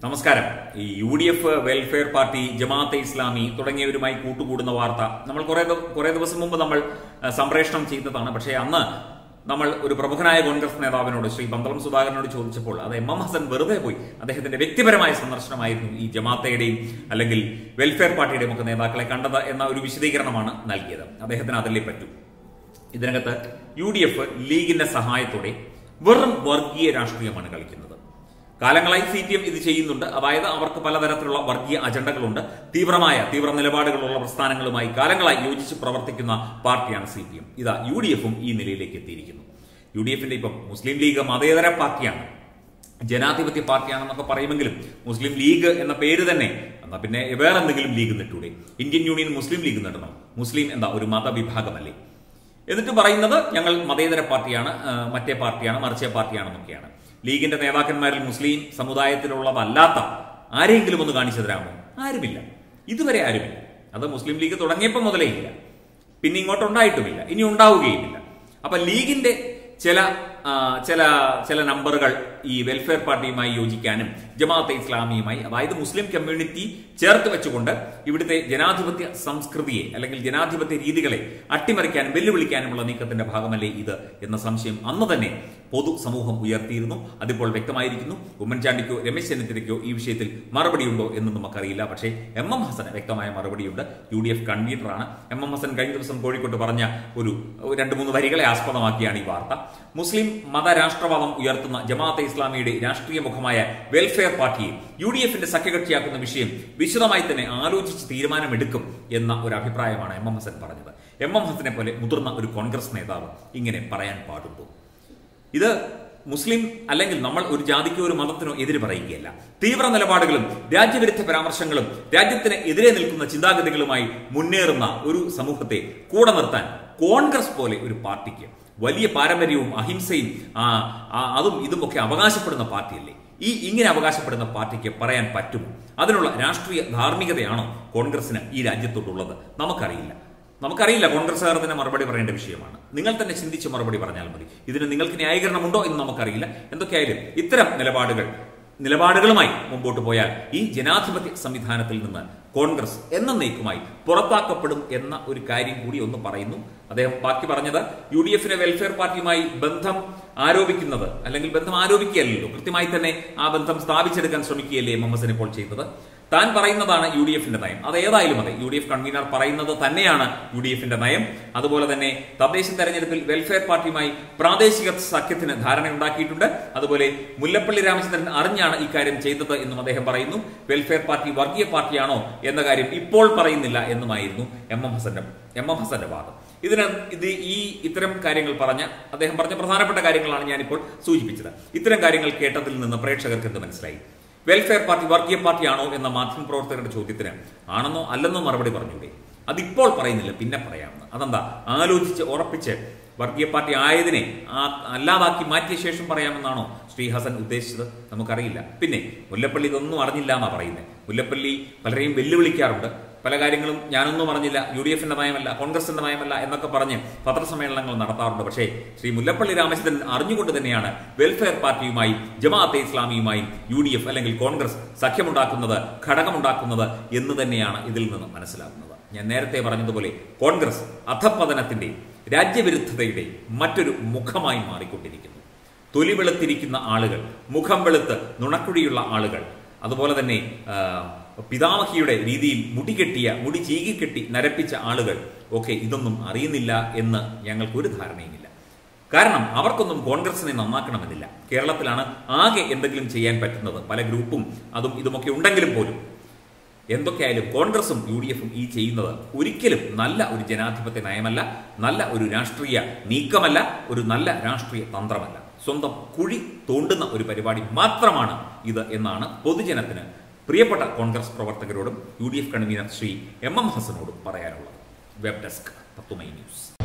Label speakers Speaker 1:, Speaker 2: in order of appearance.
Speaker 1: നമസ്കാരം ഈ U D F Welfare Party Jamaat-e Islami തുടങ്ങിയവരുമായി കൂട്ടുകൂടുന്ന വാർത്ത നമ്മൾ കുറെ ദി- കുറെ ദിവസം മുമ്പ് നമ്മൾ ആ, സംപ്രേഷണം ചെയ്തതാണ് പക്ഷേ അന്ന് നമ്മൾ ഒരു പ്രമുഖനായ കോൺഗ്രസ് നേതാവിനോട് ശ്രീ പന്തളം സുധാകരനോട് ചോദിച്ചപ്പോൾ അത് എം എം ഹസൻ വെറുതെ പോയി അദ്ദേഹത്തിന്റെ വ്യക്തിപരമായ സന്ദർശനമായിരുന്നു ഈ ജമാഅത്തയുടെയും അല്ലെങ്കിൽ വെൽഫെയർ പാർട്ടിയുടെയും ഒക്കെ നേതാക്കളെ കണ്ടത് എന്ന ഒരു വിശദീകരണമാണ് നൽകിയത് അദ്ദേഹത്തിന് അതിലേ പറ്റൂ ഇതിനകത്ത് യു ഡി എഫ് ലീഗിന്റെ സഹായത്തോടെ വെറും വർഗീയ രാഷ്ട്രീയമാണ് കളിക്കുന്നത് കാലങ്ങളായി സി പി എം ഇത് ചെയ്യുന്നുണ്ട് അതായത് അവർക്ക് പലതരത്തിലുള്ള വർഗീയ അജണ്ടകളുണ്ട് തീവ്രമായ തീവ്ര നിലപാടുകളുള്ള പ്രസ്ഥാനങ്ങളുമായി കാലങ്ങളായി യോജിച്ച് പ്രവർത്തിക്കുന്ന പാർട്ടിയാണ് സി പി എം ഇതാ യു ഡി എഫും ഈ നിലയിലേക്ക് എത്തിയിരിക്കുന്നു യു ഡി എഫിന്റെ ഇപ്പം മുസ്ലിം ലീഗ് മതേതര പാർട്ടിയാണ് ജനാധിപത്യ പാർട്ടിയാണെന്നൊക്കെ പറയുമെങ്കിലും മുസ്ലിം ലീഗ് എന്ന പേര് തന്നെ എന്നാ പിന്നെ വേറെ എന്തെങ്കിലും ലീഗ് നിട്ടൂടെ ഇന്ത്യൻ യൂണിയൻ മുസ്ലിം ലീഗ് നടണം മുസ്ലിം എന്താ ഒരു മതവിഭാഗമല്ലേ എന്നിട്ട് പറയുന്നത് ഞങ്ങൾ മതേതര പാർട്ടിയാണ് ആ, മറ്റേ പാർട്ടിയാണ് മറിച്ചേ പാർട്ടിയാണെന്നൊക്കെയാണ് ലീഗിന്റെ നേതാക്കന്മാരിൽ മുസ്ലിം സമുദായത്തിലുള്ളതല്ലാത്ത ആരെങ്കിലും ഒന്ന് കാണിച്ചു തരാമോ ആരുമില്ല ഇതുവരെ ആരുമില്ല അത് മുസ്ലിം ലീഗ് തുടങ്ങിയപ്പോൾ മുതലേ ഇല്ല പിന്നെ ഇങ്ങോട്ട് ഉണ്ടായിട്ടുമില്ല ഇനി ഉണ്ടാവുകയുമില്ല അപ്പൊ ലീഗിന്റെ ചില ആ, ചില ചില നമ്പറുകൾ ഈ വെൽഫെയർ പാർട്ടിയുമായി യോജിക്കാനും ജമാഅത്തെ ഇസ്ലാമിയുമായി അതായത് മുസ്ലിം കമ്മ്യൂണിറ്റി ചേർത്ത് വെച്ചുകൊണ്ട് ഇവിടുത്തെ ജനാധിപത്യ സംസ്കൃതിയെ അല്ലെങ്കിൽ ജനാധിപത്യ രീതികളെ അട്ടിമറിക്കാനും വെല്ലുവിളിക്കാനുമുള്ള നീക്കത്തിന്റെ ഭാഗമല്ലേ ഇത് എന്ന സംശയം അന്ന് തന്നെ പൊതു സമൂഹം ഉയർത്തിയിരുന്നു അതിപ്പോൾ വ്യക്തമായിരിക്കുന്നു ഉമ്മൻചാണ്ടിക്കോ രമേശ് ചെന്നിത്തലയ്ക്കോ ഈ വിഷയത്തിൽ മറുപടിയുണ്ടോ എന്ന് നമുക്കറിയില്ല പക്ഷേ എം എം ഹസന് വ്യക്തമായ മറുപടിയുണ്ട് യു ഡി എഫ് കൺവീനറാണ് എം എം ഹസൻ കഴിഞ്ഞ ദിവസം കോഴിക്കോട്ട് പറഞ്ഞ ഒരു രണ്ട് മൂന്ന് വരികളെ ആസ്പദമാക്കിയാണ് ഈ വാർത്ത മുസ്ലിം മതരാഷ്ട്രവാദം ഉയർത്തുന്ന ജമാഅത്തെ ഇസ്ലാമിയുടെ രാഷ്ട്രീയ മുഖമായ വെൽഫെയർ പാർട്ടിയെ യു ഡി എഫിന്റെ സഖ്യകക്ഷിയാക്കുന്ന വിഷയം വിശദമായി തന്നെ ആലോചിച്ച് തീരുമാനമെടുക്കും എന്ന ഒരു അഭിപ്രായമാണ് എം എം ഹസൻ പറഞ്ഞത് എം എം ഹസനെ പോലെ മുതിർന്ന ഒരു കോൺഗ്രസ് നേതാവ് ഇങ്ങനെ പറയാൻ പാടുണ്ടോ ഇത് മുസ്ലിം അല്ലെങ്കിൽ നമ്മൾ ഒരു ജാതിക്കോ ഒരു മതത്തിനോ എതിര് പറയുകയല്ല തീവ്ര നിലപാടുകളും രാജ്യവിരുദ്ധ പരാമർശങ്ങളും രാജ്യത്തിന് എതിരെ നിൽക്കുന്ന ചിന്താഗതികളുമായി മുന്നേറുന്ന ഒരു സമൂഹത്തെ കൂടെ നിർത്താൻ കോൺഗ്രസ് പോലെ ഒരു പാർട്ടിക്ക് വലിയ പാരമ്പര്യവും അഹിംസയും ആ, ആ, അതും ഇതും ഒക്കെ അവകാശപ്പെടുന്ന പാർട്ടിയല്ലേ ഈ ഇങ്ങനെ അവകാശപ്പെടുന്ന പാർട്ടിക്ക് പറയാൻ പറ്റുമോ അതിനുള്ള രാഷ്ട്രീയ ധാർമ്മികതയാണോ കോൺഗ്രസിന് ഈ രാജ്യത്തോട്ടുള്ളത് നമുക്കറിയില്ല നമുക്കറിയില്ല കോൺഗ്രസ്സുകാർ തന്നെ മറുപടി പറയേണ്ട വിഷയമാണ് നിങ്ങൾ തന്നെ ചിന്തിച്ച് മറുപടി പറഞ്ഞാൽ മതി ഇതിന് നിങ്ങൾക്ക് ന്യായീകരണമുണ്ടോ എന്ന് നമുക്കറിയില്ല എന്തൊക്കെയായാലും ഇത്തരം നിലപാടുകൾ നിലപാടുകളുമായി മുമ്പോട്ട് പോയാൽ ഈ ജനാധിപത്യ സംവിധാനത്തിൽ നിന്ന് കോൺഗ്രസ് എന്നേക്കുമായി പുറത്താക്കപ്പെടും എന്ന ഒരു കാര്യം കൂടി ഒന്ന് പറയുന്നു അദ്ദേഹം ബാക്കി പറഞ്ഞത് യു ഡി എഫിനെ വെൽഫെയർ പാർട്ടിയുമായി ബന്ധം ആരോപിക്കുന്നത് അല്ലെങ്കിൽ ബന്ധം ആരോപിക്കുകയല്ലോ കൃത്യമായി തന്നെ ആ ബന്ധം സ്ഥാപിച്ചെടുക്കാൻ ശ്രമിക്കുകയല്ലേ എം എം എസിന് ഇപ്പോൾ ചെയ്തത് താൻ പറയുന്നതാണ് യു ഡി എഫിന്റെ നയം അത് ഏതായാലും അതെ യു ഡി എഫ് കൺവീനർ പറയുന്നത് തന്നെയാണ് യു ഡി എഫിന്റെ നയം അതുപോലെ തന്നെ തദ്ദേശ തെരഞ്ഞെടുപ്പിൽ വെൽഫെയർ പാർട്ടിയുമായി പ്രാദേശിക സഖ്യത്തിന് ധാരണയുണ്ടാക്കിയിട്ടുണ്ട് അതുപോലെ മുല്ലപ്പള്ളി രാമചന്ദ്രൻ അറിഞ്ഞാണ് ഇക്കാര്യം ചെയ്തത് എന്നും അദ്ദേഹം പറയുന്നു വെൽഫെയർ പാർട്ടി വർഗീയ പാർട്ടിയാണോ എന്ന കാര്യം ഇപ്പോൾ പറയുന്നില്ല എന്നുമായിരുന്നു എം എം ഹസന്റെ എം എം ഹസന്റെ വാദം ഇതിന് ഇത് ഈ ഇത്തരം കാര്യങ്ങൾ പറഞ്ഞ അദ്ദേഹം പറഞ്ഞ പ്രധാനപ്പെട്ട കാര്യങ്ങളാണ് ഞാനിപ്പോൾ സൂചിപ്പിച്ചത് ഇത്തരം കാര്യങ്ങൾ കേട്ടതിൽ നിന്ന് പ്രേക്ഷകർക്ക് എന്ത് മനസ്സിലായി വെൽഫെയർ പാർട്ടി വർഗീയ പാർട്ടിയാണോ എന്ന മാധ്യമപ്രവർത്തകരുടെ ചോദ്യത്തിന് ആണെന്നോ അല്ലെന്നോ മറുപടി പറഞ്ഞൂടെ അതിപ്പോൾ പറയുന്നില്ല പിന്നെ പറയാമെന്ന് അതെന്താ ആലോചിച്ച് ഉറപ്പിച്ച് വർഗീയ പാർട്ടി ആയതിനെ ആ അല്ലാതാക്കി മാറ്റിയ ശേഷം പറയാമെന്നാണോ ശ്രീ ഹസൻ ഉദ്ദേശിച്ചത് നമുക്കറിയില്ല പിന്നെ മുല്ലപ്പള്ളി ഇതൊന്നും അറിഞ്ഞില്ല എന്നാ പറയുന്നത് മുല്ലപ്പള്ളി പലരെയും വെല്ലുവിളിക്കാറുണ്ട് പല കാര്യങ്ങളും ഞാനൊന്നും പറഞ്ഞില്ല യു ഡി എഫിന്റെ നയമല്ല കോൺഗ്രസിന്റെ നയമല്ല എന്നൊക്കെ പറഞ്ഞ് പത്രസമ്മേളനങ്ങൾ നടത്താറുണ്ട് പക്ഷേ ശ്രീ മുല്ലപ്പള്ളി രാമചന്ദ്രൻ അറിഞ്ഞുകൊണ്ട് തന്നെയാണ് വെൽഫെയർ പാർട്ടിയുമായി ജമാഅത്തെ ഇസ്ലാമിയുമായും യു ഡി എഫ് അല്ലെങ്കിൽ കോൺഗ്രസ് സഖ്യമുണ്ടാക്കുന്നത് ഘടകമുണ്ടാക്കുന്നത് എന്ന് തന്നെയാണ് ഇതിൽ നിന്ന് മനസ്സിലാക്കുന്നത് ഞാൻ നേരത്തെ പറഞ്ഞതുപോലെ കോൺഗ്രസ് അധപ്പതനത്തിന്റെ രാജ്യവിരുദ്ധതയുടെ മറ്റൊരു മുഖമായി മാറിക്കൊണ്ടിരിക്കുന്നു തൊലി വെളുത്തിരിക്കുന്ന ആളുകൾ മുഖം വെളുത്ത് നുണക്കുഴിയുള്ള ആളുകൾ അതുപോലെ തന്നെ ആ, പിതാമഹിയുടെ രീതിയിൽ മുടി കെട്ടിയ മുടി ചീകിക്കെട്ടി നരപ്പിച്ച ആളുകൾ ഒക്കെ ഇതൊന്നും അറിയുന്നില്ല എന്ന് ഞങ്ങൾക്ക് ഒരു ധാരണയുമില്ല കാരണം അവർക്കൊന്നും കോൺഗ്രസിനെ നന്നാക്കണമെന്നില്ല കേരളത്തിലാണ് ആകെ എന്തെങ്കിലും ചെയ്യാൻ പറ്റുന്നത് പല ഗ്രൂപ്പും അതും ഇതുമൊക്കെ ഉണ്ടെങ്കിലും പോലും എന്തൊക്കെയായാലും കോൺഗ്രസും യു ഡി എഫും ഈ ചെയ്യുന്നത് ഒരിക്കലും നല്ല ഒരു ജനാധിപത്യ നയമല്ല നല്ല ഒരു രാഷ്ട്രീയ നീക്കമല്ല ഒരു നല്ല രാഷ്ട്രീയ തന്ത്രമല്ല സ്വന്തം കുഴി തോണ്ടുന്ന ഒരു പരിപാടി മാത്രമാണ് ഇത് എന്നാണ് പൊതുജനത്തിന് പ്രിയപ്പെട്ട കോൺഗ്രസ് പ്രവർത്തകരോടും U D F convener Shri M M ഹസനോടും പറയാനുള്ളത് വെബ് ഡെസ്ക് പത്തുമൈ ന്യൂസ്